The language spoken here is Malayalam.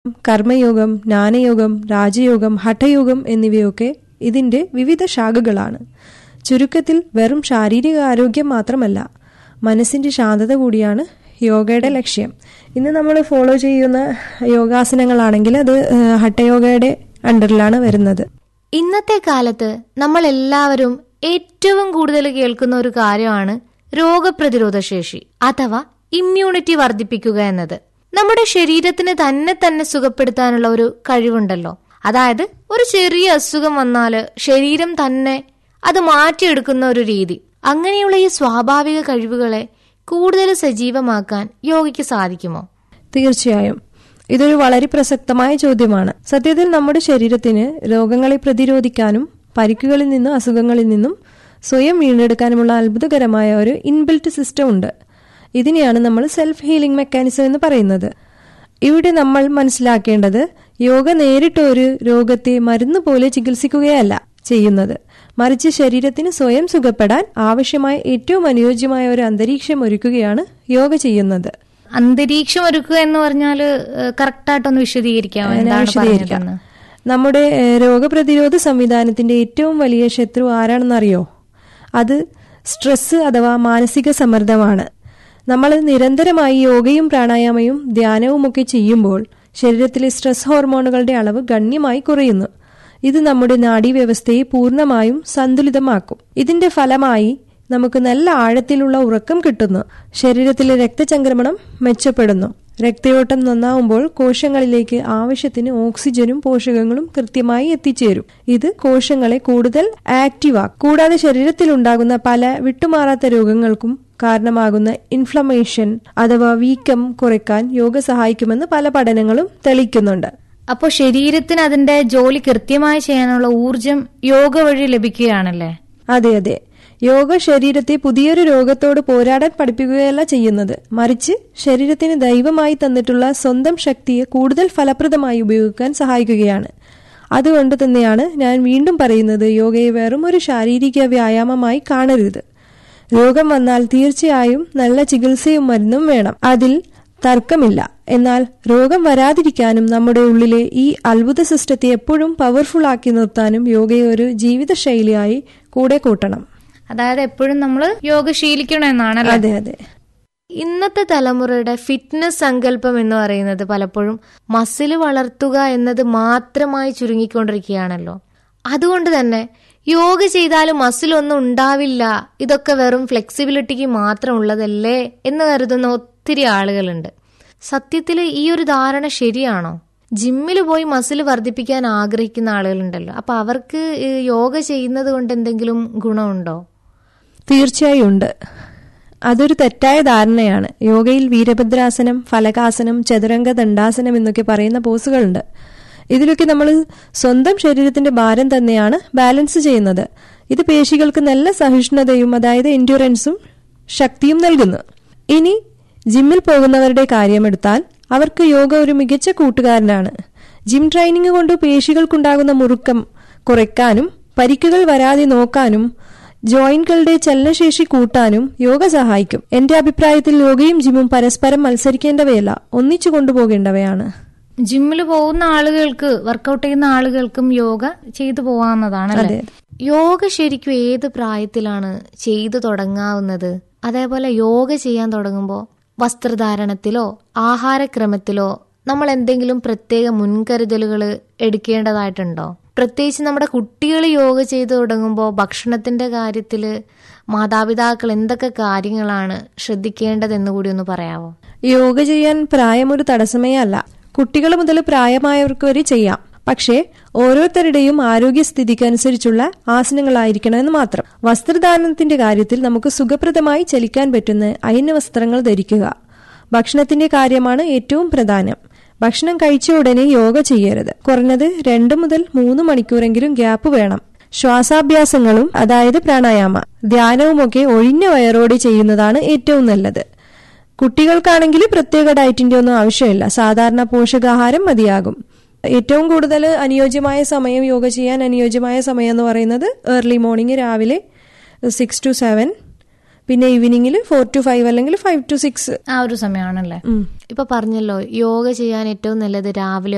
കർമ്മയോഗം ജ്ഞാനയോഗം രാജയോഗം ഹഠയോഗം എന്നിവയൊക്കെ ഇതിന്റെ വിവിധ ശാഖകളാണ് ചുരുക്കത്തിൽ വെറും ശാരീരിക ആരോഗ്യം മാത്രമല്ല മനസ്സിന്റെ ശാന്തത കൂടിയാണ് യോഗയുടെ ലക്ഷ്യം ഇന്ന് നമ്മൾ ഫോളോ ചെയ്യുന്ന യോഗാസനങ്ങളാണെങ്കിൽ അത് ഏഹ്, ഹഠയോഗയുടെ അണ്ടറിലാണ് വരുന്നത് ഇന്നത്തെ കാലത്ത് നമ്മൾ എല്ലാവരും ഏറ്റവും കൂടുതൽ കേൾക്കുന്ന ഒരു കാര്യമാണ് രോഗപ്രതിരോധ ശേഷി അഥവാ ഇമ്മ്യൂണിറ്റി വർദ്ധിപ്പിക്കുക എന്നത് നമ്മുടെ ശരീരത്തിന് തന്നെ തന്നെ സുഖപ്പെടുത്താനുള്ള ഒരു കഴിവുണ്ടല്ലോ അതായത് ഒരു ചെറിയ അസുഖം വന്നാല് ശരീരം തന്നെ അത് മാറ്റിയെടുക്കുന്ന ഒരു രീതി അങ്ങനെയുള്ള ഈ സ്വാഭാവിക കഴിവുകളെ കൂടുതൽ സജീവമാക്കാൻ യോഗയ്ക്ക് സാധിക്കുമോ തീർച്ചയായും ഇതൊരു വളരെ പ്രസക്തമായ ചോദ്യമാണ് സത്യത്തിൽ നമ്മുടെ ശരീരത്തിന് രോഗങ്ങളെ പ്രതിരോധിക്കാനും പരിക്കുകളിൽ നിന്നും അസുഖങ്ങളിൽ നിന്നും സ്വയം വീണ്ടെടുക്കാനുമുള്ള അത്ഭുതകരമായ ഒരു ഇൻബിൽറ്റ് സിസ്റ്റം ഉണ്ട് ഇതിനെയാണ് നമ്മൾ സെൽഫ് ഹീലിംഗ് മെക്കാനിസം എന്ന് പറയുന്നത് ഇവിടെ നമ്മൾ മനസ്സിലാക്കേണ്ടത് യോഗ നേരിട്ട് ഒരു രോഗത്തെ മരുന്ന് പോലെ ചികിത്സിക്കുകയല്ല ചെയ്യുന്നത് മറിച്ച് ശരീരത്തിന് സ്വയം സുഖപ്പെടാൻ ആവശ്യമായ ഏറ്റവും അനുയോജ്യമായ ഒരു അന്തരീക്ഷം ഒരുക്കുകയാണ് യോഗ ചെയ്യുന്നത് അന്തരീക്ഷം ഒരുക്കുക എന്ന് പറഞ്ഞാൽ കറക്റ്റായിട്ടൊന്ന് വിശദീകരിക്കാമോ ഞാൻ എന്താണ് വിശദീകരിക്കാം പറഞ്ഞതെന്ന് നമ്മുടെ ഏഹ്, രോഗപ്രതിരോധ സംവിധാനത്തിന്റെ ഏറ്റവും വലിയ ശത്രു ആരാണെന്നറിയോ അത് സ്ട്രെസ് അഥവാ മാനസിക സമ്മർദ്ദമാണ് നമ്മൾ നിരന്തരമായി യോഗയും പ്രാണായാമയും ധ്യാനവും ഒക്കെ ചെയ്യുമ്പോൾ ശരീരത്തിലെ സ്ട്രെസ് ഹോർമോണുകളുടെ അളവ് ഗണ്യമായി കുറയുന്നു ഇത് നമ്മുടെ നാഡീവ്യവസ്ഥയെ പൂർണ്ണമായും സന്തുലിതമാക്കും ഇതിന്റെ ഫലമായി നമുക്ക് നല്ല ആഴത്തിലുള്ള ഉറക്കം കിട്ടുന്നു ശരീരത്തിലെ രക്തചംക്രമണം മെച്ചപ്പെടുന്നു രക്തയോട്ടം നന്നാവുമ്പോൾ കോശങ്ങളിലേക്ക് ആവശ്യത്തിന് ഓക്സിജനും പോഷകങ്ങളും കൃത്യമായി എത്തിച്ചേരും ഇത് കോശങ്ങളെ കൂടുതൽ ആക്റ്റീവാക്കും കൂടാതെ ശരീരത്തിലുണ്ടാകുന്ന പല വിട്ടുമാറാത്ത രോഗങ്ങൾക്കും കാരണമാകുന്ന ഇൻഫ്ലമേഷൻ അഥവാ വീക്കം കുറയ്ക്കാൻ യോഗ സഹായിക്കുമെന്ന് പല പഠനങ്ങളും തെളിയിക്കുന്നുണ്ട് അപ്പോൾ ശരീരത്തിന് അതിന്റെ ജോലി കൃത്യമായി ചെയ്യാനുള്ള ഊർജം യോഗ വഴി ലഭിക്കുകയാണല്ലേ അതെ അതെ യോഗ ശരീരത്തെ പുതിയൊരു രോഗത്തോട് പോരാടാൻ പഠിപ്പിക്കുകയല്ല ചെയ്യുന്നത് മറിച്ച് ശരീരത്തിന് ദൈവമായി തന്നിട്ടുള്ള സ്വന്തം ശക്തിയെ കൂടുതൽ ഫലപ്രദമായി ഉപയോഗിക്കാൻ സഹായിക്കുകയാണ് അതുകൊണ്ട് തന്നെയാണ് ഞാൻ വീണ്ടും പറയുന്നത് യോഗയെ വെറും ഒരു ശാരീരിക വ്യായാമമായി കാണരുത് രോഗം വന്നാൽ തീർച്ചയായും നല്ല ചികിത്സയും മരുന്നും വേണം അതിൽ തർക്കമില്ല എന്നാൽ രോഗം വരാതിരിക്കാനും നമ്മുടെ ഉള്ളിലെ ഈ അത്ഭുത സിസ്റ്റത്തെ എപ്പോഴും പവർഫുൾ ആക്കി നിർത്താനും യോഗയെ ഒരു ജീവിതശൈലിയായി കൂടെ കൂട്ടണം അതായത് എപ്പോഴും നമ്മൾ യോഗ ശീലിക്കണം എന്നാണല്ലേ അതെ അതെ ഇന്നത്തെ തലമുറയുടെ ഫിറ്റ്നസ് സങ്കല്പം എന്ന് പറയുന്നത് പലപ്പോഴും മസിൽ വളർത്തുക എന്നത് മാത്രമായി ചുരുങ്ങിക്കൊണ്ടിരിക്കുകയാണല്ലോ അതുകൊണ്ട് തന്നെ യോഗ ചെയ്താലും മസിലൊന്നും ഉണ്ടാവില്ല ഇതൊക്കെ വെറും ഫ്ലെക്സിബിലിറ്റിക്ക് മാത്രം ഉള്ളതല്ലേ എന്ന് കരുതുന്ന ഒത്തിരി ആളുകളുണ്ട് സത്യത്തിൽ ഈ ഒരു ധാരണ ശരിയാണോ ജിമ്മിൽ പോയി മസിൽ വർദ്ധിപ്പിക്കാൻ ആഗ്രഹിക്കുന്ന ആളുകളുണ്ടല്ലോ അപ്പൊ അവർക്ക് ഈ യോഗ ചെയ്യുന്നത് കൊണ്ട് എന്തെങ്കിലും ഗുണമുണ്ടോ തീർച്ചയായും ഉണ്ട് അതൊരു തെറ്റായ ധാരണയാണ് യോഗയിൽ വീരഭദ്രാസനം ഫലകാസനം ചതുരംഗ ദണ്ഡാസനം എന്നൊക്കെ പറയുന്ന പോസുകളുണ്ട് ഇതിലൊക്കെ നമ്മൾ സ്വന്തം ശരീരത്തിന്റെ ഭാരം തന്നെയാണ് ബാലൻസ് ചെയ്യുന്നത് ഇത് പേശികൾക്ക് നല്ല സഹിഷ്ണുതയും അതായത് എൻഡ്യൂറൻസും ശക്തിയും നൽകുന്നു ഇനി ജിമ്മിൽ പോകുന്നവരുടെ കാര്യമെടുത്താൽ അവർക്ക് യോഗ ഒരു മികച്ച കൂട്ടുകാരനാണ് ജിം ട്രെയിനിങ് കൊണ്ട് പേശികൾക്കുണ്ടാകുന്ന മുറുക്കം കുറയ്ക്കാനും പരിക്കുകൾ വരാതെ നോക്കാനും ജോയിന്റുകളുടെ ചലനശേഷി കൂട്ടാനും യോഗ സഹായിക്കും എന്റെ അഭിപ്രായത്തിൽ യോഗയും ജിമ്മും പരസ്പരം മത്സരിക്കേണ്ടവയല്ല ഒന്നിച്ചു കൊണ്ടുപോകേണ്ടവയാണ് ജിമ്മിൽ പോകുന്ന ആളുകൾക്ക് വർക്കൗട്ട് ചെയ്യുന്ന ആളുകൾക്കും യോഗ ചെയ്തു പോവാവുന്നതാണല്ലേ അതെ. യോഗ ശരിക്കും ഏത് പ്രായത്തിലാണ് ചെയ്തു തുടങ്ങാവുന്നത് അതേപോലെ യോഗ ചെയ്യാൻ തുടങ്ങുമ്പോൾ വസ്ത്രധാരണത്തിലോ ആഹാരക്രമത്തിലോ നമ്മൾ എന്തെങ്കിലും പ്രത്യേക മുൻകരുതലുകൾ എടുക്കേണ്ടതായിട്ടുണ്ടോ പ്രത്യേകിച്ച് നമ്മുടെ കുട്ടികൾ യോഗ ചെയ്തു തുടങ്ങുമ്പോൾ ഭക്ഷണത്തിന്റെ കാര്യത്തിൽ മാതാപിതാക്കൾ എന്തൊക്കെ കാര്യങ്ങളാണ് ശ്രദ്ധിക്കേണ്ടതെന്ന് കൂടി ഒന്ന് പറയാവോ യോഗ ചെയ്യാൻ പ്രായം ഒരു തടസ്സമേ അല്ല കുട്ടികൾ മുതൽ പ്രായമായവർക്ക് വരെ ചെയ്യാം പക്ഷേ ഓരോരുത്തരുടെയും ആരോഗ്യസ്ഥിതിക്ക് അനുസരിച്ചുള്ള ആസനങ്ങളായിരിക്കണമെന്ന് മാത്രം വസ്ത്രധാരണത്തിന്റെ കാര്യത്തിൽ നമുക്ക് സുഖപ്രദമായി ചലിക്കാൻ പറ്റുന്ന അയഞ്ഞ വസ്ത്രങ്ങൾ ധരിക്കുക ഭക്ഷണത്തിന്റെ കാര്യമാണ് ഏറ്റവും പ്രധാനം ഭക്ഷണം കഴിച്ച ഉടനെ യോഗ ചെയ്യരുത് കുറഞ്ഞത് രണ്ട് മുതൽ മൂന്ന് മണിക്കൂറെങ്കിലും ഗ്യാപ്പ് വേണം ശ്വാസാഭ്യാസങ്ങളും അതായത് പ്രാണായാമ ധ്യാനവുമൊക്കെ ഒഴിഞ്ഞ വയറോടെ ചെയ്യുന്നതാണ് ഏറ്റവും നല്ലത് കുട്ടികൾക്കാണെങ്കിൽ പ്രത്യേക ഡയറ്റിന്റെ ഒന്നും ആവശ്യമില്ല സാധാരണ പോഷകാഹാരം മതിയാകും ഏറ്റവും കൂടുതൽ അനുയോജ്യമായ സമയം യോഗ ചെയ്യാൻ അനുയോജ്യമായ സമയം എന്ന് പറയുന്നത് ഏർലി മോർണിംഗ് രാവിലെ സിക്സ് ടു സെവൻ പിന്നെ ഈവനിങ്ങിൽ ഫോർ ടു ഫൈവ് അല്ലെങ്കിൽ ഫൈവ് ടു സിക്സ് ആ ഒരു സമയമാണല്ലേ ഇപ്പൊ പറഞ്ഞല്ലോ യോഗ ചെയ്യാൻ ഏറ്റവും നല്ലത് രാവിലെ